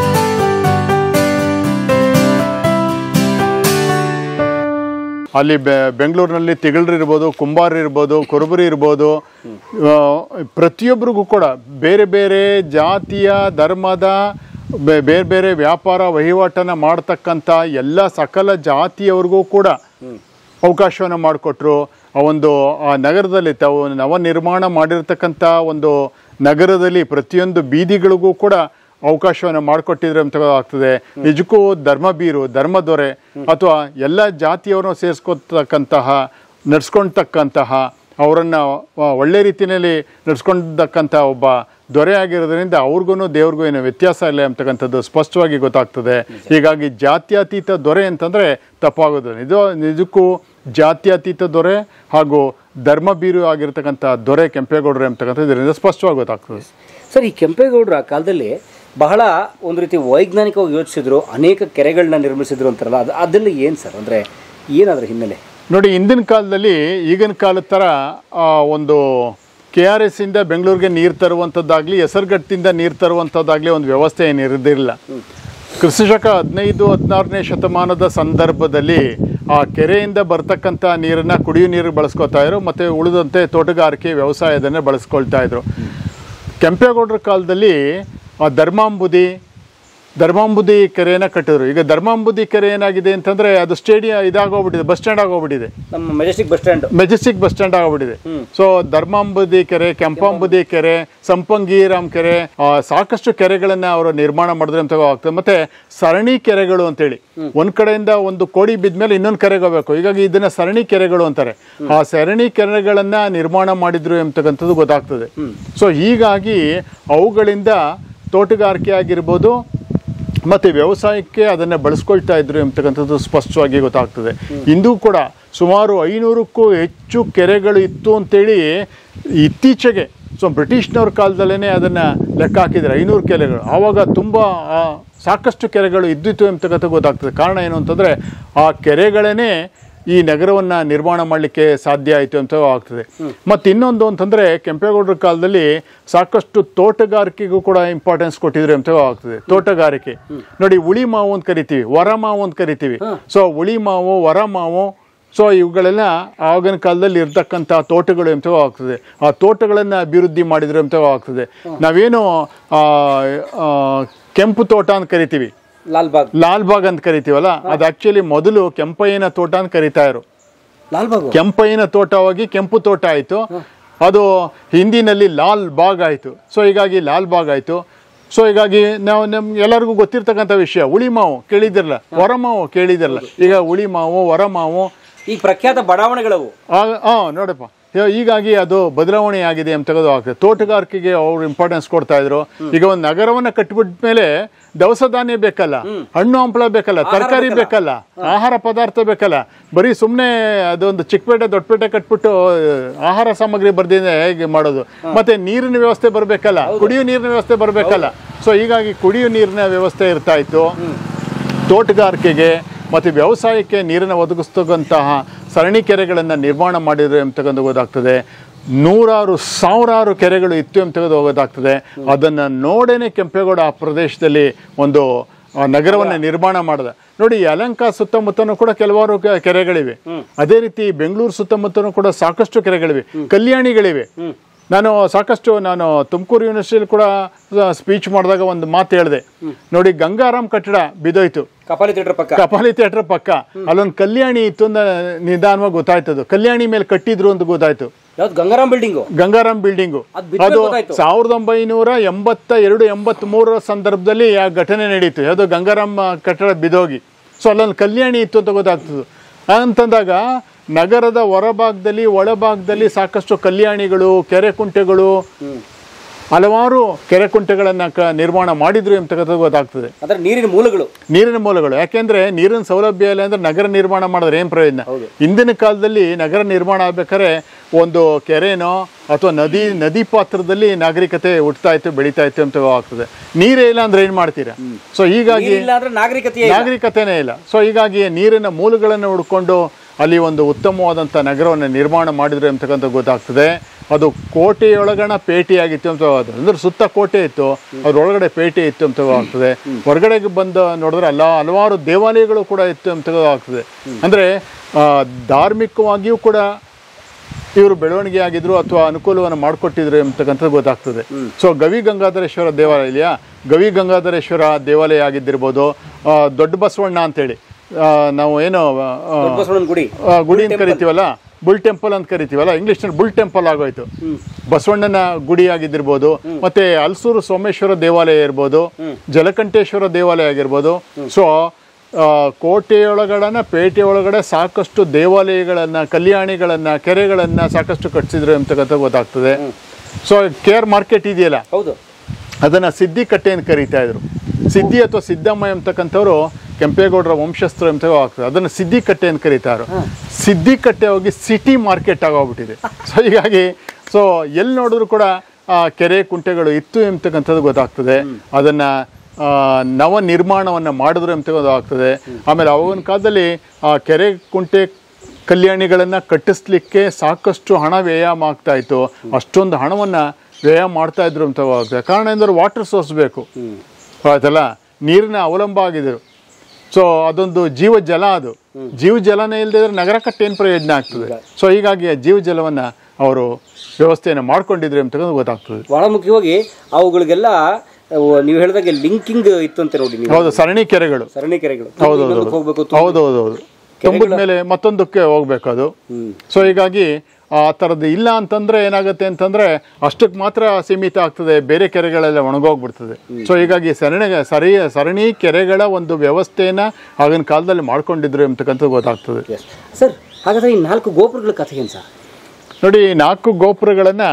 ಅಲ್ಲಿ ಬೆ- ಬೆಂಗಳೂರಿನಲ್ಲಿ ತಿಗಳರು ಇರ್ಬೋದು ಕುಂಬಾರ ಇರ್ಬೋದು ಕುರುಬರು ಇರ್ಬೋದು ಆ, ಪ್ರತಿಯೊಬ್ಬರಿಗೂ ಕೂಡ ಬೇರೆ ಬೇರೆ ಜಾತಿಯ ಧರ್ಮದ ಬೆ- ಬೇರೆ ಬೇರೆ ವ್ಯಾಪಾರ ವಹಿವಾಟನ್ನು ಮಾಡ್ತಕ್ಕಂಥ ಎಲ್ಲ ಸಕಲ ಜಾತಿಯವ್ರಿಗೂ ಕೂಡ ಅವಕಾಶವನ್ನು ಮಾಡಿಕೊಟ್ರು ಆ ಒಂದು ಆ ನಗರದಲ್ಲಿ ತಾವು ನವ ನಿರ್ಮಾಣ ಮಾಡಿರ್ತಕ್ಕಂಥ ಒಂದು ನಗರದಲ್ಲಿ ಪ್ರತಿಯೊಂದು ಬೀದಿಗಳಿಗೂ ಕೂಡ ಅವಕಾಶವನ್ನು ಮಾಡಿಕೊಟ್ಟಿದ್ರೆ ಅಂತ ಆಗ್ತದೆ ನಿಜಕ್ಕೂ ಧರ್ಮಬೀರು ಧರ್ಮದೊರೆ ಅಥವಾ ಎಲ್ಲ ಜಾತಿಯವರು ಸೇರಿಸ್ಕೊತಕ್ಕಂತಹ ನಡ್ಸ್ಕೊಳ್ತಕ್ಕಂತಹ ಅವರನ್ನು ಒಳ್ಳೆ ರೀತಿಯಲ್ಲಿ ನಡ್ಸ್ಕೊಂಡಕ್ಕಂಥ ಒಬ್ಬ ದೊರೆ ಆಗಿರೋದ್ರಿಂದ ಅವ್ರಿಗೂ ದೇವ್ರಿಗೂ ಏನು ವ್ಯತ್ಯಾಸ ಇಲ್ಲ ಅಂತಕ್ಕಂಥದ್ದು ಸ್ಪಷ್ಟವಾಗಿ ಗೊತ್ತಾಗ್ತದೆ ಹೀಗಾಗಿ ಜಾತ್ಯತೀತ ದೊರೆ ಅಂತಂದರೆ ತಪ್ಪಾಗೋದು ನಿಜ ನಿಜಕ್ಕೂ ಜಾತ್ಯತೀತ ದೊರೆ ಹಾಗೂ ಧರ್ಮಬೀರು ಆಗಿರ್ತಕ್ಕಂಥ ದೊರೆ ಕೆಂಪೇಗೌಡರು ಅಂತಕ್ಕಂಥದ್ದು ಇದರಿಂದ ಸ್ಪಷ್ಟವಾಗಿ ಗೊತ್ತಾಗ್ತದೆ ಸರ್ ಈ ಕೆಂಪೇಗೌಡರು ಆ ಕಾಲದಲ್ಲಿ ಬಹಳ ಒಂದು ರೀತಿ ವೈಜ್ಞಾನಿಕವಾಗಿ ಯೋಚಿಸಿದ್ರು ಅನೇಕ ಕೆರೆಗಳನ್ನ ನಿರ್ಮಿಸಿದ್ರು ಅಂತಾರಲ್ಲ ಅದು ಅದೆಲ್ಲ ಏನು ಸರ್ ಅಂದರೆ ಏನಾದ್ರ ಹಿನ್ನೆಲೆ ನೋಡಿ ಹಿಂದಿನ ಕಾಲದಲ್ಲಿ ಈಗಿನ ಕಾಲದ ಥರ ಆ, ಒಂದು ಕೆ ಆರ್ ಎಸ್ ಇಂದ ಬೆಂಗಳೂರಿಗೆ ನೀರು ತರುವಂಥದ್ದಾಗಲಿ ಹೆಸರುಘಟ್ಟದಿಂದ ನೀರು ತರುವಂಥದ್ದಾಗಲಿ ಒಂದು ವ್ಯವಸ್ಥೆ ಏನು ಇರೋದಿಲ್ಲ ಕ್ರಿಸ್ತಶಕ ಹದಿನೈದು ಹದಿನಾರನೇ ಶತಮಾನದ ಸಂದರ್ಭದಲ್ಲಿ ಆ ಕೆರೆಯಿಂದ ಬರ್ತಕ್ಕಂಥ ನೀರನ್ನು ಕುಡಿಯೋ ನೀರಿಗೆ ಬಳಸ್ಕೊತಾ ಇದ್ರು ಮತ್ತು ಉಳಿದಂತೆ ತೋಟಗಾರಿಕೆ ವ್ಯವಸಾಯದನ್ನೇ ಬಳಸ್ಕೊಳ್ತಾ ಇದ್ರು ಕೆಂಪೇಗೌಡರ ಕಾಲದಲ್ಲಿ ಆ ಧರ್ಮಾಂಬುದಿ ಧರ್ಮಾಂಬುದಿ ಕೆರೆಯನ್ನ ಕಟ್ಟಿದ್ರು ಈಗ ಧರ್ಮಾಂಬುದಿ ಕೆರೆ ಏನಾಗಿದೆ ಅಂತಂದ್ರೆ ಅದು ಸ್ಟೇಡಿಯಂ ಇದಾಗೋಗ್ಬಿಟ್ಟಿದೆ ಬಸ್ ಸ್ಟ್ಯಾಂಡ್ ಆಗೋಗ್ಬಿಟ್ಟಿದೆ ನಮ್ಮ Majestic bus stand Majestic bus stand ಆಗೋಗ್ಬಿಟ್ಟಿದೆ ಸೊ ಧರ್ಮಾಂಬುದಿ ಕೆರೆ ಕೆಂಪಾಂಬುದಿ ಕೆರೆ ಸಂಪಂಗಿರಾಮ್ ಕೆರೆ ಆ, ಸಾಕಷ್ಟು ಕೆರೆಗಳನ್ನ ಅವರು ನಿರ್ಮಾಣ ಮಾಡಿದ್ರೆ ಅಂತ ಆಗ್ತದೆ ಮತ್ತೆ ಸರಣಿ ಕೆರೆಗಳು ಅಂತೇಳಿ ಒಂದ್ ಕಡೆಯಿಂದ ಒಂದು ಕೋಡಿ ಬಿದ್ಮೇಲೆ ಇನ್ನೊಂದು ಕೆರೆಗೆ ಹೋಗ್ಬೇಕು ಹೀಗಾಗಿ ಇದನ್ನ ಸರಣಿ ಕೆರೆಗಳು ಅಂತಾರೆ ಆ ಸರಣಿ ಕೆರೆಗಳನ್ನ ನಿರ್ಮಾಣ ಮಾಡಿದ್ರು ಎಂಬತಕ್ಕಂಥದ್ದು ಗೊತ್ತಾಗ್ತದೆ ಸೊ ಹೀಗಾಗಿ ಅವುಗಳಿಂದ ತೋಟಗಾರಿಕೆ ಆಗಿರ್ಬೋದು ಮತ್ತೆ ವ್ಯವಸಾಯಕ್ಕೆ ಅದನ್ನ ಬಳಸ್ಕೊಳ್ತಾ ಇದ್ರು ಎಂಬತಕ್ಕಂಥದ್ದು ಸ್ಪಷ್ಟವಾಗಿ ಗೊತ್ತಾಗ್ತದೆ ಇಂದು ಕೂಡ ಸುಮಾರು ಐನೂರಕ್ಕೂ ಹೆಚ್ಚು ಕೆರೆಗಳು ಇತ್ತು ಅಂತೇಳಿ ಇತ್ತೀಚೆಗೆ ಸೊ ಬ್ರಿಟಿಷ್ನವ್ರ ಕಾಲದಲ್ಲೇ ಅದನ್ನ ಲೆಕ್ಕ ಹಾಕಿದ್ದಾರೆ ಐನೂರು ಕೆರೆಗಳು ಆವಾಗ ತುಂಬಾ ಆ, ಸಾಕಷ್ಟು ಕೆರೆಗಳು ಇದ್ದಿತ್ತು ಎಂಬತಕ್ಕಂಥ ಗೊತ್ತಾಗ್ತದೆ ಕಾರಣ ಏನು ಅಂತಂದ್ರೆ ಆ ಕೆರೆಗಳೇನೆ ಈ ನಗರವನ್ನ ನಿರ್ಮಾಣ ಮಾಡಲಿಕ್ಕೆ ಸಾಧ್ಯ ಆಯಿತು ಅಂತ ಆಗ್ತದೆ ಮತ್ತೆ ಇನ್ನೊಂದು ಅಂತಂದ್ರೆ ಕೆಂಪೇಗೌಡರ ಕಾಲದಲ್ಲಿ ಸಾಕಷ್ಟು ತೋಟಗಾರಿಕೆಗೂ ಕೂಡ ಇಂಪಾರ್ಟೆನ್ಸ್ ಕೊಟ್ಟಿದ್ರು ಅಂತ ಆಗ್ತದೆ ತೋಟಗಾರಿಕೆ ನೋಡಿ ಉಳಿ ಮಾವು ಅಂತ ಕರಿತೀವಿ ವರ ಮಾವು ಅಂತ ಕರಿತೀವಿ ಸೊ ಉಳಿ ಮಾವು ವರ ಮಾವು ಸೊ ಇವುಗಳೆಲ್ಲ ಆಗಿನ ಕಾಲದಲ್ಲಿ ಇರ್ತಕ್ಕಂಥ ತೋಟಗಳು ಎಂತ ಆಗ್ತದೆ ಆ ತೋಟಗಳನ್ನ ಅಭಿವೃದ್ಧಿ ಮಾಡಿದ್ರು ಅಂತ ಆಗ್ತದೆ ನಾವೇನು ಆ, ಆ, ಕೆಂಪು ತೋಟ ಅಂತ ಕರಿತೀವಿ ಲಾಲ್ಬಾಗ್ ಲಾಲ್ ಬಾಗ್ ಅಂತ ಕರಿತೀವಲ್ಲ ಅದು ಆಕ್ಚುಲಿ ಮೊದಲು ಕೆಂಪಯ್ಯನ ತೋಟ ಅಂತ ಕರಿತಾ ಇರು ಲಾಲ್ಬಾಗ್ ಕೆಂಪಯ್ಯನ ತೋಟವಾಗಿ ಕೆಂಪು ತೋಟ ಆಯಿತು ಅದು ಹಿಂದಿನಲ್ಲಿ ಲಾಲ್ ಬಾಗ್ ಆಯಿತು ಸೊ ಹೀಗಾಗಿ ಲಾಲ್ ಬಾಗ್ ಆಯಿತು ಸೊ ಹೀಗಾಗಿ ನಾವು ನಮ್ಗೆ ಎಲ್ಲರಿಗೂ ಗೊತ್ತಿರ್ತಕ್ಕಂಥ ವಿಷಯ ಉಳಿ ಮಾವು ಕೇಳಿದಿರಲ್ಲ ಹೊರ ಮಾವು ಕೇಳಿದಿರಲ್ಲ ಈಗ ಉಳಿ ಮಾವು ಹೊರ ಮಾವು ಈ ಪ್ರಖ್ಯಾತ ಬಡಾವಣೆಗಳವು ಹಾಂ ನೋಡಪ್ಪ ಹೀ- ಹೀಗಾಗಿ ಅದು ಬದಲಾವಣೆ ಆಗಿದೆ ಅಂತ ತೆಗೆದು ಆಗ್ತದೆ ತೋಟಗಾರಿಕೆಗೆ ಅವ್ರು ಇಂಪಾರ್ಟೆನ್ಸ್ ಕೊಡ್ತಾ ಇದ್ರು ಈಗ ಒಂದು ನಗರವನ್ನ ಕಟ್ಬಿಟ್ಟ ಮೇಲೆ ದವಸ ಧಾನ್ಯ ಬೇಕಲ್ಲ ಹಣ್ಣು ಹಂಪಲ ಬೇಕಲ್ಲ ತರಕಾರಿ ಬೇಕಲ್ಲ ಆಹಾರ ಪದಾರ್ಥ ಬೇಕಲ್ಲ ಬರೀ ಸುಮ್ಮನೆ ಅದೊಂದು ಚಿಕ್ಕಪೇಟೆ ದೊಡ್ಡಪೇಟೆ ಕಟ್ಬಿಟ್ಟು ಆ, ಆಹಾರ ಸಾಮಗ್ರಿ ಬರ್ದಿದೆ ಹೇಗೆ ಮಾಡೋದು ಮತ್ತೆ ನೀರಿನ ವ್ಯವಸ್ಥೆ ಬರಬೇಕಲ್ಲ ಕುಡಿಯೋ ನೀರಿನ ವ್ಯವಸ್ಥೆ ಬರಬೇಕಲ್ಲ ಸೊ ಹೀಗಾಗಿ ಕುಡಿಯೋ ನೀರಿನ ವ್ಯವಸ್ಥೆ ಇರ್ತಾ ಇತ್ತು ತೋಟಗಾರಿಕೆಗೆ ಮತ್ತು ವ್ಯವಸಾಯಕ್ಕೆ ನೀರನ್ನು ಒದಗಿಸ್ತಕ್ಕಂತಹ ಸರಣಿ ಕೆರೆಗಳನ್ನು ನಿರ್ಮಾಣ ಮಾಡಿದ್ರು ಎಂಬತಕ್ಕಂಥ ಗೊತ್ತಾಗ್ತದೆ ನೂರಾರು ಸಾವಿರಾರು ಕೆರೆಗಳು ಇತ್ತು ಎಂಬತಕ್ಕಂಥ ಗೊತ್ತಾಗ್ತದೆ ಅದನ್ನು ನೋಡೇನೆ ಕೆಂಪೇಗೌಡ ಆ ಪ್ರದೇಶದಲ್ಲಿ ಒಂದು ಆ, ನಗರವನ್ನು ನಿರ್ಮಾಣ ಮಾಡಿದ ನೋಡಿ ಈ ಅಲಂಕ ಸುತ್ತಮುತ್ತನೂ ಕೂಡ ಕೆಲವಾರು ಕೆ- ಕೆರೆಗಳಿವೆ ಅದೇ ರೀತಿ ಬೆಂಗಳೂರು ಸುತ್ತಮುತ್ತನೂ ಕೂಡ ಸಾಕಷ್ಟು ಕೆರೆಗಳಿವೆ ಕಲ್ಯಾಣಿಗಳಿವೆ ನಾನು ಸಾಕಷ್ಟು ನಾನು ತುಮಕೂರು ಯೂನಿವರ್ಸಿಟಿಯಲ್ಲಿ ಕೂಡ ಸ್ಪೀಚ್ ಮಾಡಿದಾಗ ಒಂದು ಮಾತು ಹೇಳಿದೆ ನೋಡಿ ಗಂಗಾರಾಮ್ ಕಟ್ಟಡ ಬಿದ್ದೋಯ್ತು ಕಪಾಲಿ ಥಿಯೇಟರ್ ಪಕ್ಕ ಕಪಾಲಿ ಥಿಯೇಟರ್ ಪಕ್ಕ ಅಲ್ಲೊಂದು ಕಲ್ಯಾಣಿ ಇತ್ತು ಅಂತ ನಿಧಾನವಾಗಿ ಗೊತ್ತಾಯ್ತದು ಕಲ್ಯಾಣಿ ಮೇಲೆ ಕಟ್ಟಿದ್ರು ಅಂತ ಗೊತ್ತಾಯ್ತು ಯಾವ್ದು ಗಂಗಾರಾಮ್ ಬಿಲ್ಡಿಂಗು ಗಂಗಾರಾಮ್ ಬಿಲ್ಡಿಂಗು ಅದ್ ಬಿದ್ಮೇಲೆ ಅದು ಗೊತ್ತಾಯ್ತು. ಸಾವಿರದ ಒಂಬೈನೂರ ಎಂಬತ್ತ ಎರಡು ಎಂಬತ್ತ್ ಮೂರರ ಸಂದರ್ಭದಲ್ಲಿ ಆ ಘಟನೆ ನಡೀತು ಯಾವುದು ಗಂಗಾರಾಮ್ ಕಟ್ಟಡ ಬಿದೋಗಿ ಸೊ ಅಲ್ಲೊಂದು ಕಲ್ಯಾಣಿ ಇತ್ತು ಅಂತ ಗೊತ್ತಾಗ್ತದೆ ಅಂತಂದಾಗ ನಗರದ ಹೊರಭಾಗದಲ್ಲಿ ಒಳಭಾಗದಲ್ಲಿ ಸಾಕಷ್ಟು ಕಲ್ಯಾಣಿಗಳು ಕೆರೆ ಕುಂಟೆಗಳು ಹಲವಾರು ಕೆರೆ ಕುಂಟೆಗಳನ್ನ ಕ ನಿರ್ಮಾಣ ಮಾಡಿದ್ರು ಅಂತಕ್ಕಂಥದ್ದು ಗೊತ್ತಾಗ್ತದೆ ಅಂದ್ರೆ ನೀರಿನ ಮೂಲಗಳು ನೀರಿನ ಮೂಲಗಳು ಯಾಕೆಂದ್ರೆ ನೀರಿನ ಸೌಲಭ್ಯ ಇಲ್ಲ ಅಂದ್ರೆ ನಗರ ನಿರ್ಮಾಣ ಮಾಡಿದ್ರೆ ಏನ್ ಪ್ರಯೋಜನ ಹಿಂದಿನ ಕಾಲದಲ್ಲಿ ನಗರ ನಿರ್ಮಾಣ ಆಗ್ಬೇಕಾದ್ರೆ ಒಂದು ಕೆರೆನೋ ಅಥವಾ ನದಿ ನದಿ ಪಾತ್ರದಲ್ಲಿ ನಾಗರಿಕತೆ ಹುಟ್ತಾ ಇತ್ತು ಬೆಳೀತಾ ಇತ್ತು ಅಂತ ಆಗ್ತದೆ ನೀರೇ ಇಲ್ಲ ಅಂದ್ರೆ ಏನ್ ಮಾಡ್ತೀರಾ ಸೊ ಹೀಗಾಗಿ ಇಲ್ಲ ಅಂದ್ರೆ ನಾಗರಿಕತೆಯೇ ಇಲ್ಲ. ನಾಗರಿಕತೆನೇ ಇಲ್ಲ ಸೊ ಹೀಗಾಗಿ ನೀರಿನ ಮೂಲಗಳನ್ನು ಹುಡ್ಕೊಂಡು ಅಲ್ಲಿ ಒಂದು ಉತ್ತಮವಾದಂಥ ನಗರವನ್ನು ನಿರ್ಮಾಣ ಮಾಡಿದ್ರು ಅಂತಕ್ಕಂಥ ಗೊತ್ತಾಗ್ತದೆ ಅದು ಕೋಟೆಯೊಳಗಣ ಪೇಟೆಯಾಗಿತ್ತು ಅಂತ ಅದು ಅಂದ್ರೆ ಸುತ್ತ ಕೋಟೆ ಇತ್ತು ಅದ್ರೊಳಗಡೆ ಪೇಟೆ ಇತ್ತು ಅಂತ ಆಗ್ತದೆ ಹೊರಗಡೆಗೆ ಬಂದು ನೋಡಿದ್ರೆ ಅಲ್ಲ ಹಲವಾರು ದೇವಾಲಯಗಳು ಕೂಡ ಇತ್ತು ಅಂತ ಆಗ್ತದೆ ಅಂದ್ರೆ ಆ, ಧಾರ್ಮಿಕವಾಗಿಯೂ ಕೂಡ ಇವರು ಬೆಳವಣಿಗೆ ಆಗಿದ್ರು ಅಥವಾ ಅನುಕೂಲವನ್ನು ಮಾಡಿಕೊಟ್ಟಿದ್ರು ಎಂಬತಕ್ಕಂಥದ್ದು ಗೊತ್ತಾಗ್ತದೆ ಸೊ ಗವಿ ಗಂಗಾಧರೇಶ್ವರ ದೇವಾಲಯ ಇದೆಯಾ ಗವಿ ಗಂಗಾಧರೇಶ್ವರ ದೇವಾಲಯ ಆಗಿದ್ದಿರ್ಬೋದು ಆ, ದೊಡ್ಡ ಬಸವಣ್ಣ ಅಂತೇಳಿ ಆ, ನಾವು ಏನು ಆ, ದೊಡ್ಡ ಬಸವಣ್ಣನ ಗುಡಿ ಆ, ಗುಡಿ ಅಂತ ಕರಿತೀವಲ್ಲ ಬುಲ್ ಟೆಂಪಲ್ ಅಂತ ಕರಿತೀವಲ್ಲ ಇಂಗ್ಲಿಷ್ನಲ್ಲಿ ಬುಲ್ ಟೆಂಪಲ್ ಆಗೋಯ್ತು ಬಸವಣ್ಣನ ಗುಡಿ ಆಗಿದ್ದಿರ್ಬೋದು ಮತ್ತೆ ಹಲಸೂರು ಸೋಮೇಶ್ವರ ದೇವಾಲಯ ಇರ್ಬೋದು ಜಲಕಂಠೇಶ್ವರ ದೇವಾಲಯ ಆಗಿರ್ಬೋದು ಸೊ ಕೋಟೆಯೊಳಗಡನ ಪೇಟೆ ಒಳಗಡೆ ಸಾಕಷ್ಟು ದೇವಾಲಯಗಳನ್ನ ಕಲ್ಯಾಣಿಗಳನ್ನ ಕೆರೆಗಳನ್ನ ಸಾಕಷ್ಟು ಕಟ್ಟಿಸಿದ್ರು ಅಂತಕ್ಕಂಥ ಗೊತ್ತಾಗ್ತದೆ ಸೊ ಕೇರ್ ಮಾರ್ಕೆಟ್ ಇದೆಯಲ್ಲ ಹೌದು ಅದನ್ನ ಸಿದ್ಧಿ ಕಟ್ಟೆ ಅಂತ ಕರೀತಾ ಇದ್ರು ಸಿದ್ಧಿ ಅಥವಾ ಸಿದ್ದಮ್ಮ ಎಂಬತಕ್ಕಂಥವ್ರು ಕೆಂಪೇಗೌಡರ ವಂಶಸ್ಥರು ಅಂತ ಆಗ್ತದೆ ಅದನ್ನು ಸಿದ್ಧಿ ಕಟ್ಟೆ ಅಂತ ಕರೀತಾರು ಸಿದ್ಧಿ ಕಟ್ಟೆ ಹೋಗಿ ಸಿಟಿ ಮಾರ್ಕೆಟ್ ಆಗೋಗ್ಬಿಟ್ಟಿದೆ ಸೊ ಹೀಗಾಗಿ ಸೊ ಎಲ್ಲಿ ನೋಡಿದ್ರು ಕೂಡ ಆ, ಕೆರೆ ಕುಂಟೆಗಳು ಇತ್ತು ಎಂಬತಕ್ಕಂಥದ್ದು ಗೊತ್ತಾಗ್ತದೆ ಅದನ್ನ ಆ, ನವ ನಿರ್ಮಾಣವನ್ನು ಮಾಡಿದ್ರು ಅಂತ ಗೊತ್ತಾಗ್ತದೆ ಆಮೇಲೆ ಅವಾಗಿನ ಕಾಲದಲ್ಲಿ ಆ ಕೆರೆ ಕುಂಟೆ ಕಲ್ಯಾಣಿಗಳನ್ನು ಕಟ್ಟಿಸ್ಲಿಕ್ಕೆ ಸಾಕಷ್ಟು ಹಣ ವ್ಯಯ ಆಗ್ತಾ ಇತ್ತು ಅಷ್ಟೊಂದು ಹಣವನ್ನು ವ್ಯಯ ಮಾಡ್ತಾ ಇದ್ರು ಅಂತ ಆಗ್ತದೆ ಕಾರಣ ಎಂದ್ರೆ ವಾಟರ್ ಸೋರ್ಸ್ ಬೇಕು ಆಯ್ತಲ್ಲ ನೀರಿನ ಅವಲಂಬ ಆಗಿದ್ರು ಸೊ ಅದೊಂದು ಜೀವ ಜಲ ಅದು ಜೀವ ಜಲನೇ ಇಲ್ಲದೆ ಇದ್ರೆ ನಗರ ಕಟ್ಟೆ ಏನು ಪ್ರಯೋಜನ ಆಗ್ತದೆ ಸೊ ಹೀಗಾಗಿ ಆ ಜೀವ ಜಲವನ್ನು ಅವರು ವ್ಯವಸ್ಥೆಯನ್ನು ಮಾಡ್ಕೊಂಡಿದ್ರು ಅಂತಕ್ಕಂಥ ಗೊತ್ತಾಗ್ತದೆ ಬಹಳ ಮುಖ್ಯವಾಗಿ ಅವುಗಳಿಗೆಲ್ಲ ಅವು ನೀವು ಹೇಳಿದಾಗೆ ಲಿಂಕಿಂಗ್ ಇತ್ತು ಅಂತ ನೋಡಿ ನೀವು ಹೌದು ಸರಣಿ ಕೆರೆಗಳು ಸರಣಿ ಕೆರೆಗಳು ಹೌದು ಹೌದು ಇನ್ನೊಂದಕ್ಕೆ ಹೋಗ್ಬೇಕು ಹೌದು ಹೌದು ಹೌದು ತುಂಬಿದ ಮೇಲೆ ಮತ್ತೊಂದಕ್ಕೆ ಹೋಗ್ಬೇಕು ಅದು ಹ್ಮ್. ಸೊ ಹೀಗಾಗಿ ಆ ಥರದ್ದು ಇಲ್ಲ ಅಂತಂದ್ರೆ ಏನಾಗುತ್ತೆ ಅಂತಂದ್ರೆ ಅಷ್ಟಕ್ಕೆ ಮಾತ್ರ ಸೀಮಿತ ಆಗ್ತದೆ ಬೇರೆ ಕೆರೆಗಳೆಲ್ಲ ಒಣಗೋಗ್ಬಿಡ್ತದೆ ಸೊ ಹೀಗಾಗಿ ಸರಣಿ ಸರಿ ಸರಣಿ ಕೆರೆಗಳ ಒಂದು ವ್ಯವಸ್ಥೆನ ಆಗಿನ ಕಾಲದಲ್ಲಿ ಮಾಡ್ಕೊಂಡಿದ್ರು ಅಂತಕ್ಕಂಥದ್ದು ಗೊತ್ತಾಗ್ತದೆ Yes. ಸರ್ ಹಾಗಾದ್ರೆ ಈ ನಾಲ್ಕು ಗೋಪುರಗಳ ಕಥೆ ಏನು ಸರ್ ನೋಡಿ ಈ ನಾಲ್ಕು ಗೋಪುರಗಳನ್ನು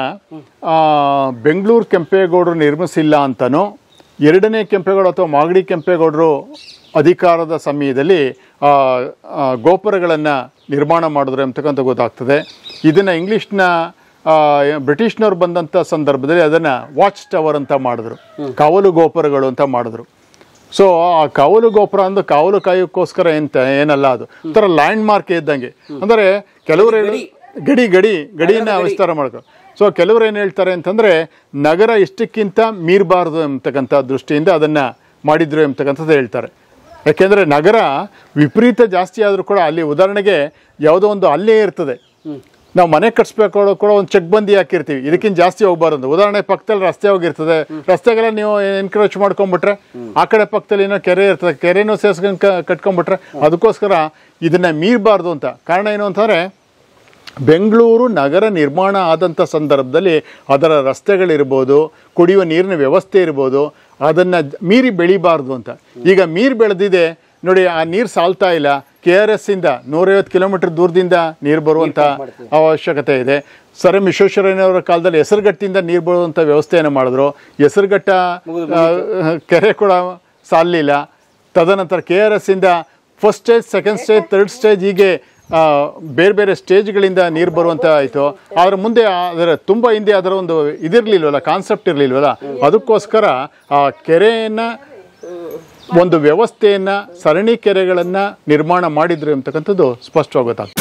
ಬೆಂಗಳೂರು ಕೆಂಪೇಗೌಡರು ನಿರ್ಮಿಸಿಲ್ಲ ಅಂತನೋ ಎರಡನೇ ಕೆಂಪೇಗೌಡ ಅಥವಾ ಮಾಗಡಿ ಕೆಂಪೇಗೌಡರು ಅಧಿಕಾರದ ಸಮಯದಲ್ಲಿ ಆ, ಆ, ಗೋಪುರಗಳನ್ನು ನಿರ್ಮಾಣ ಮಾಡಿದ್ರು ಅಂತಕ್ಕಂಥ ಗೊತ್ತಾಗ್ತದೆ ಇದನ್ನು ಇಂಗ್ಲೀಷ್ನ ಬ್ರಿಟಿಷ್ನವ್ರು ಬಂದಂಥ ಸಂದರ್ಭದಲ್ಲಿ ಅದನ್ನು ವಾಚ್ ಟವರ್ ಅಂತ ಮಾಡಿದ್ರು ಕಾವಲು ಗೋಪುರಗಳು ಅಂತ ಮಾಡಿದ್ರು ಸೊ ಆ ಕಾವಲು ಗೋಪುರ ಅಂದ್ರೆ ಕಾವಲು ಕಾಯೋಕ್ಕೋಸ್ಕರ ಎಂತ ಏನಲ್ಲ ಅದು ಒಂಥರ ಲ್ಯಾಂಡ್ ಮಾರ್ಕ್ ಇದ್ದಂಗೆ ಅಂದರೆ ಕೆಲವರು ಹೇಳಿ- ಗಡಿ ಗಡಿ ಗಡಿಯನ್ನ ವಿಸ್ತಾರ ಮಾಡ್ಕೊ ಸೊ ಕೆಲವರು ಏನು ಹೇಳ್ತಾರೆ ಅಂತಂದ್ರೆ ನಗರ ಇಷ್ಟಕ್ಕಿಂತ ಮೀರಬಾರ್ದು ಎಂಬತಕ್ಕಂಥ ದೃಷ್ಟಿಯಿಂದ ಅದನ್ನ ಮಾಡಿದ್ರು ಎಂಬತಕ್ಕಂಥದ್ದು ಹೇಳ್ತಾರೆ ಯಾಕೆಂದ್ರೆ ನಗರ ವಿಪರೀತ ಜಾಸ್ತಿ ಆದರೂ ಕೂಡ ಅಲ್ಲಿ ಉದಾಹರಣೆಗೆ ಯಾವುದೋ ಒಂದು ಅಲ್ಲೇ ಇರ್ತದೆ ನಾವು ಮನೆ ಕಟ್ಸ್ಬೇಕು ಕೂಡ ಒಂದು ಚೆಕ್ ಬಂದಿ ಹಾಕಿರ್ತೀವಿ ಇದಕ್ಕಿಂತ ಜಾಸ್ತಿ ಹೋಗ್ಬಾರ್ದು ಉದಾಹರಣೆ ಪಕ್ಕದಲ್ಲಿ ರಸ್ತೆ ಹೋಗಿರ್ತದೆ ರಸ್ತೆಗೆಲ್ಲ ನೀವು ಎನ್ಕ್ರೋಚ್ ಮಾಡ್ಕೊಂಡ್ಬಿಟ್ರೆ ಆ ಕಡೆ ಪಕ್ಕದಲ್ಲಿ ಏನೋ ಕೆರೆ ಇರ್ತದೆ ಕೆರೆನೂ ಸೇರ್ಸ್ಕೊಂಡು ಕ- ಕಟ್ಕೊಂಡ್ಬಿಟ್ರೆ ಅದಕ್ಕೋಸ್ಕರ ಇದನ್ನ ಮೀರಬಾರ್ದು ಅಂತ ಕಾರಣ ಏನು ಅಂತಂದ್ರೆ ಬೆಂಗಳೂರು ನಗರ ನಿರ್ಮಾಣ ಆದಂಥ ಸಂದರ್ಭದಲ್ಲಿ ಅದರ ರಸ್ತೆಗಳಿರ್ಬೋದು ಕುಡಿಯುವ ನೀರಿನ ವ್ಯವಸ್ಥೆ ಇರ್ಬೋದು ಅದನ್ನು ಮೀರಿ ಬೆಳಿಬಾರ್ದು ಅಂತ ಈಗ ಮೀರಿ ಬೆಳೆದಿದೆ ನೋಡಿ ಆ ನೀರು ಸಾಲ್ತಾ ಇಲ್ಲ ಕೆ ಆರ್ ಎಸ್ ಇಂದ ನೂರೈವತ್ತು ಕಿಲೋಮೀಟರ್ ದೂರದಿಂದ ನೀರು ಬರುವಂಥ ಅವಶ್ಯಕತೆ ಇದೆ ಸರ್ ಎಂ ವಿಶ್ವೇಶ್ವರಯ್ಯನವರ ಕಾಲದಲ್ಲಿ ಹೆಸರುಗಟ್ಟಿಂದ ನೀರು ಬರುವಂಥ ವ್ಯವಸ್ಥೆಯನ್ನು ಮಾಡಿದ್ರು ಹೆಸರುಘಟ್ಟ ಆ, ಕೆರೆ ಕೂಡ ಸಾಲಿಲ್ಲ ತದನಂತರ ಕೆ ಆರ್ ಎಸ್ ಇಂದ first stage second stage third stage ಹೀಗೆ ಆ, ಬೇರೆ ಬೇರೆ ಸ್ಟೇಜ್ಗಳಿಂದ ನೀರು ಬರುವಂತ ಆಯಿತು ಆದ್ರೆ ಮುಂದೆ ಅದರ ತುಂಬ ಹಿಂದೆ ಅದರ ಒಂದು ಇದಿರಲಿಲ್ವಲ್ಲ ಕಾನ್ಸೆಪ್ಟ್ ಇರಲಿಲ್ವಲ್ಲ ಅದಕ್ಕೋಸ್ಕರ ಆ ಕೆರೆಯನ್ನ ಒಂದು ವ್ಯವಸ್ಥೆಯನ್ನ ಸರಣಿ ಕೆರೆಗಳನ್ನ ನಿರ್ಮಾಣ ಮಾಡಿದ್ರು ಅಂತಕ್ಕಂಥದ್ದು ಸ್ಪಷ್ಟವಾಗಿ ಗೊತ್ತಾಗ್ತದೆ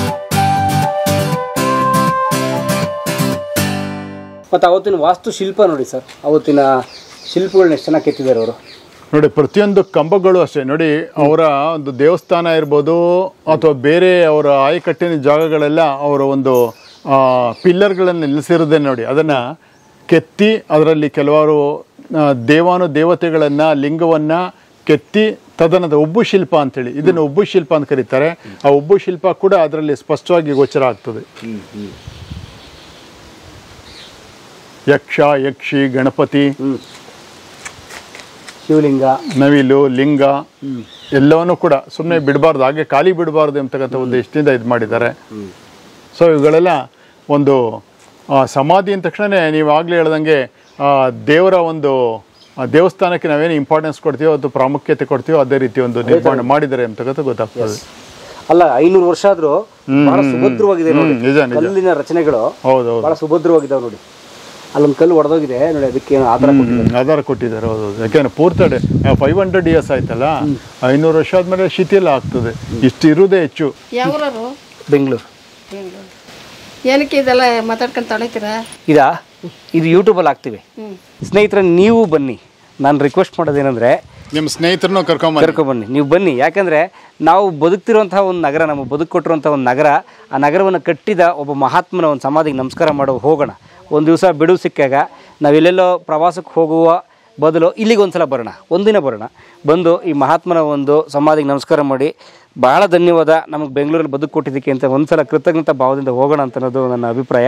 ಮತ್ತು ಅವತ್ತಿನ ವಾಸ್ತು ಶಿಲ್ಪ ನೋಡಿ ಸರ್ ಅವತ್ತಿನ ಶಿಲ್ಪಗಳನ್ನ ಎಷ್ಟು ಚೆನ್ನಾಗಿ ಕೆತ್ತಿದ್ದಾರೆ ಅವರು ನೋಡಿ ಪ್ರತಿಯೊಂದು ಕಂಬಗಳು ಅಷ್ಟೇ ನೋಡಿ ಅವರ ಒಂದು ದೇವಸ್ಥಾನ ಇರ್ಬೋದು ಅಥವಾ ಬೇರೆ ಅವರ ಆಯಕಟ್ಟಿನ ಜಾಗಗಳೆಲ್ಲ ಅವರ ಒಂದು ಪಿಲ್ಲರ್ಗಳನ್ನು ನಿಲ್ಲಿಸಿರೋದೇ ನೋಡಿ ಅದನ್ನು ಕೆತ್ತಿ ಅದರಲ್ಲಿ ಕೆಲವಾರು ಆ, ದೇವಾನು ದೇವತೆಗಳನ್ನು ಲಿಂಗವನ್ನು ಕೆತ್ತಿ ತದನಂತರ ಉಬ್ಬು ಶಿಲ್ಪ ಅಂತೇಳಿ ಇದನ್ನು ಉಬ್ಬು ಶಿಲ್ಪ ಅಂತ ಕರೀತಾರೆ ಆ ಉಬ್ಬು ಶಿಲ್ಪ ಕೂಡ ಅದರಲ್ಲಿ ಸ್ಪಷ್ಟವಾಗಿ ಗೋಚರ ಆಗ್ತದೆ ಯಕ್ಷ ಯಕ್ಷಿ ಗಣಪತಿ ಶಿವಲಿಂಗ ನವಿಲು ಲಿಂಗ ಎಲ್ಲವನ್ನೂ ಕೂಡ ಸುಮ್ಮನೆ ಬಿಡಬಾರ್ದು ಹಾಗೆ ಖಾಲಿ ಬಿಡಬಾರ್ದು ಎಂಬತಕ್ಕಂಥ ಉದ್ದೇಶದಿಂದ ಇದು ಮಾಡಿದ್ದಾರೆ ಸೊ ಇವುಗಳೆಲ್ಲ ಒಂದು ಆ, ಸಮಾಧಿ ಅಂದ ತಕ್ಷಣ ನೀವು ಆಗಲೇ ಹೇಳ್ದಂಗೆ ಆ, ದೇವರ ಒಂದು ಆ, ದೇವಸ್ಥಾನಕ್ಕೆ ನಾವೇನು ಇಂಪಾರ್ಟೆನ್ಸ್ ಕೊಡ್ತೀವೋ ಅದು ಪ್ರಾಮುಖ್ಯತೆ ಕೊಡ್ತೀವೋ ಅದೇ ರೀತಿ ಒಂದು ನಿರ್ಮಾಣ ಮಾಡಿದ್ದಾರೆ ಅಂತಕ್ಕಂಥ ಗೊತ್ತಾಗ್ತದೆ ಅಲ್ಲ ಐನೂರು ವರ್ಷ ಆದ್ರೂ ಬಹಳ ಸುಭದ್ರವಾಗಿದೆ ನೋಡಿ ಹ್ಮ್, ನಿಜ ನಿಜ ಕಲ್ಲಿನ ರಚನೆಗಳು ಹೌದು ಹೌದು ಬಹಳ ಸುಭದ್ರವಾಗಿದ್ದಾವೆ ನೋಡಿ ಅಲ್ಲೊಂದು ಕಲ್ಲು ಒಡೆದೋಗಿದೆ ನೋಡಿ ಅದಕ್ಕೆ ಆಧಾರ ಕೊಟ್ಟಿದ್ದಾರೆ. ಹ್ಮ್, ಆಧಾರ ಕೊಟ್ಟಿದ್ದಾರೆ ಹೌದು ಹೌದು ಯಾಕೆಂದ್ರೆ ಪೂರ್ತಿ ಫೈವ್ ಹಂಡ್ರೆಡ್ ಇಯರ್ಸ್ ಆಯ್ತಲ್ಲ ಐನೂರು ವರ್ಷ ಆದ್ಮೇಲೆ ಶಿಥಿಲ ಆಗ್ತದೆ ಇಷ್ಟು ಇರುವುದೇ ಹೆಚ್ಚು ಯಾವ್ರವರು ಬೆಂಗಳೂರು ಬೆಂಗಳೂರು ಏನಕ್ಕೆ ಇದೆಲ್ಲ ಮಾತಾಡ್ಕೊಂಡು ತೊಳಿತೀರಾ ಇದಾ ಇದು ಯೂಟ್ಯೂಬಲ್ಲಿ ಹಾಕ್ತೀವಿ ಹ್ಞೂ ಸ್ನೇಹಿತರೆ ನೀವು ಬನ್ನಿ ನಾನು ರಿಕ್ವೆಸ್ಟ್ ಮಾಡೋದೇನೆಂದರೆ ನಿಮ್ಮ ಸ್ನೇಹಿತರನ್ನು ಕರ್ಕೊಂಬನ್ನಿ ಕರ್ಕೊಂಬನ್ನಿ ನೀವು ಬನ್ನಿ ಯಾಕಂದರೆ ನಾವು ಬದುಕ್ತಿರುವಂತಹ ಒಂದು ನಗರ ನಮಗೆ ಬದುಕು ಕೊಟ್ಟಿರುವಂಥ ಒಂದು ನಗರ ಆ ನಗರವನ್ನು ಕಟ್ಟಿದ ಒಬ್ಬ ಮಹಾತ್ಮನ ಒಂದು ಸಮಾಧಿಗೆ ನಮಸ್ಕಾರ ಮಾಡೋ ಹೋಗೋಣ ಒಂದು ದಿವಸ ಬಿಡುವು ಸಿಕ್ಕಾಗ ನಾವೆಲ್ಲೆಲ್ಲೋ ಪ್ರವಾಸಕ್ಕೆ ಹೋಗುವ ಬದಲು ಇಲ್ಲಿಗೆ ಒಂದ್ಸಲ ಬರೋಣ ಒಂದಿನ ಬರೋಣ ಬಂದು ಈ ಮಹಾತ್ಮನ ಒಂದು ಸಮಾಧಿಗೆ ನಮಸ್ಕಾರ ಮಾಡಿ ಬಹಳ ಧನ್ಯವಾದ ನಮಗೆ ಬೆಂಗಳೂರಲ್ಲಿ ಬದುಕು ಕೊಟ್ಟಿದ್ದಕ್ಕೆ ಅಂತ ಒಂದ್ಸಲ ಕೃತಜ್ಞತಾ ಭಾವದಿಂದ ಹೋಗೋಣ ಅಂತ ಅನ್ನೋದು ನನ್ನ ಅಭಿಪ್ರಾಯ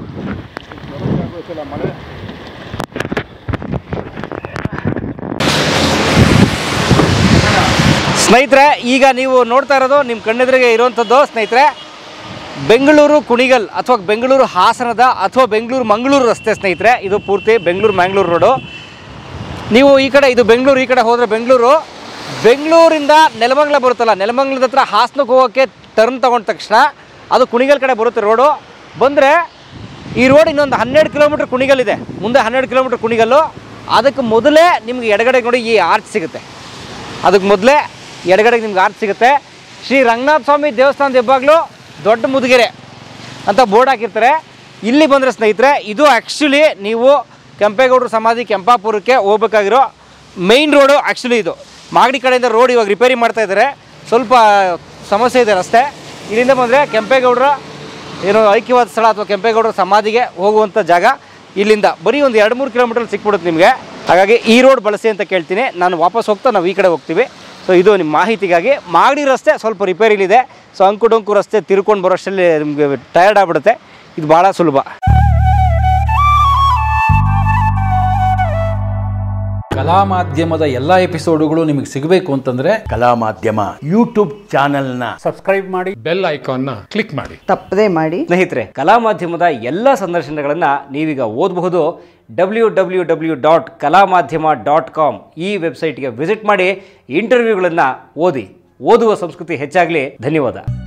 ಸ್ನೇಹಿತರೆ ಈಗ ನೀವು ನೋಡ್ತಾ ಇರೋದು ನಿಮ್ಮ ಕಣ್ಣೆದುರಿಗೆ ಇರುವಂಥದ್ದು ಸ್ನೇಹಿತರೆ ಬೆಂಗಳೂರು ಕುಣಿಗಲ್ ಅಥವಾ ಬೆಂಗಳೂರು ಹಾಸನದ ಅಥವಾ ಬೆಂಗಳೂರು ಮಂಗಳೂರು ರಸ್ತೆ ಸ್ನೇಹಿತರೆ ಇದು ಪೂರ್ತಿ ಬೆಂಗಳೂರು ಮ್ಯಾಂಗ್ಳೂರು ರೋಡು ನೀವು ಈ ಕಡೆ ಇದು ಬೆಂಗಳೂರು ಈ ಕಡೆ ಹೋದರೆ ಬೆಂಗಳೂರು ಬೆಂಗಳೂರಿಂದ ನೆಲಮಂಗಲ ಬರುತ್ತಲ್ಲ ನೆಲಮಂಗಲದ ಹತ್ರ ಹಾಸನಕ್ಕೆ ಹೋಗೋಕ್ಕೆ ಟರ್ನ್ ತಗೊಂಡ ತಕ್ಷಣ ಅದು ಕುಣಿಗಲ್ ಕಡೆ ಬರುತ್ತೆ ರೋಡು ಬಂದರೆ ಈ ರೋಡ್ ಇನ್ನೊಂದು ಹನ್ನೆರಡು ಕಿಲೋಮೀಟ್ರ್ ಕುಣಿಗಲ್ ಇದೆ ಮುಂದೆ ಹನ್ನೆರಡು ಕಿಲೋಮೀಟ್ರ್ ಕುಣಿಗಲ್ಲು ಅದಕ್ಕೆ ಮೊದಲೇ ನಿಮ್ಗೆ ಎಡಗಡೆ ನೋಡಿ ಈ ಆರ್ಚ್ ಸಿಗುತ್ತೆ ಅದಕ್ಕೆ ಮೊದಲೇ ಎಡಗಡೆಗೆ ನಿಮ್ಗೆ ಆರ್ಚ್ ಸಿಗುತ್ತೆ ಶ್ರೀ ರಂಗನಾಥ ಸ್ವಾಮಿ ದೇವಸ್ಥಾನದ ಹೆಬ್ಬಾಗ್ಲು ದೊಡ್ಡ ಮುದುಗೆರೆ ಅಂತ ಬೋರ್ಡ್ ಹಾಕಿರ್ತಾರೆ ಇಲ್ಲಿ ಬಂದರೆ ಸ್ನೇಹಿತರೆ ಇದು ಆ್ಯಕ್ಚುಲಿ ನೀವು ಕೆಂಪೇಗೌಡರು ಸಮಾಧಿ ಕೆಂಪಾಪುರಕ್ಕೆ ಹೋಗ್ಬೇಕಾಗಿರೋ ಮೈನ್ ರೋಡು ಆ್ಯಕ್ಚುಲಿ ಇದು ಮಾಗಡಿ ಕಡೆಯಿಂದ ರೋಡ್ ಇವಾಗ ರಿಪೇರಿ ಮಾಡ್ತಾ ಇದ್ದಾರೆ ಸ್ವಲ್ಪ ಸಮಸ್ಯೆ ಇದೆ ರಸ್ತೆ ಇಲ್ಲಿಂದ ಬಂದರೆ ಕೆಂಪೇಗೌಡರ ಏನೋ ಐಕ್ಯವಾದ ಸ್ಥಳ ಅಥವಾ ಕೆಂಪೇಗೌಡರ ಸಮಾಧಿಗೆ ಹೋಗುವಂಥ ಜಾಗ ಇಲ್ಲಿಂದ ಬರೀ ಒಂದು ಎರಡು ಮೂರು ಕಿಲೋಮೀಟರ್ ಸಿಕ್ಬಿಡುತ್ತೆ ನಿಮಗೆ ಹಾಗಾಗಿ ಈ ರೋಡ್ ಬಳಸಿ ಅಂತ ಕೇಳ್ತೀನಿ ನಾನು ವಾಪಸ್ ಹೋಗ್ತಾ ನಾವು ಈ ಕಡೆ ಹೋಗ್ತೀವಿ ಸೊ ಇದು ನಿಮ್ಮ ಮಾಹಿತಿಗಾಗಿ ಮಾಗಡಿ ರಸ್ತೆ ಸ್ವಲ್ಪ ರಿಪೇರಿಲಿದೆ ಸೊ ಅಂಕು ಡೊಂಕು ರಸ್ತೆ ತಿರ್ಕೊಂಡು ಬರೋಷ್ಟರಲ್ಲಿ ನಿಮಗೆ ಟಯರ್ಡ್ ಆಗ್ಬಿಡುತ್ತೆ ಇದು ಭಾಳ ಸುಲಭ ಕಲಾ ಮಾಧ್ಯಮದ ಎಲ್ಲ ಎಪಿಸೋಡುಗಳು ನಿಮಗೆ ಸಿಗಬೇಕು ಅಂತಂದ್ರೆ ಕಲಾ ಮಾಧ್ಯಮ ಯೂಟ್ಯೂಬ್ ಚಾನೆಲ್ನ ಬೆಲ್ ಐಕಾನ್ನ ಕ್ಲಿಕ್ ಮಾಡಿ ತಪ್ಪದೇ ಮಾಡಿ ಸ್ನೇಹಿತರೆ ಕಲಾ ಮಾಧ್ಯಮದ ಎಲ್ಲ ಸಂದರ್ಶನಗಳನ್ನು ನೀವೀಗ ಓದಬಹುದು ಡಬ್ಲ್ಯೂ ಡಬ್ಲ್ಯೂ ಡಬ್ಲ್ಯೂ ಡಾಟ್ ಕಲಾ ಮಾಧ್ಯಮ ಡಾಟ್ ಕಾಮ್ ಈ ವೆಬ್ಸೈಟ್ಗೆ ವಿಸಿಟ್ ಮಾಡಿ ಇಂಟರ್ವ್ಯೂಗಳನ್ನು ಓದಿ ಓದುವ ಸಂಸ್ಕೃತಿ ಹೆಚ್ಚಾಗಲಿ ಧನ್ಯವಾದ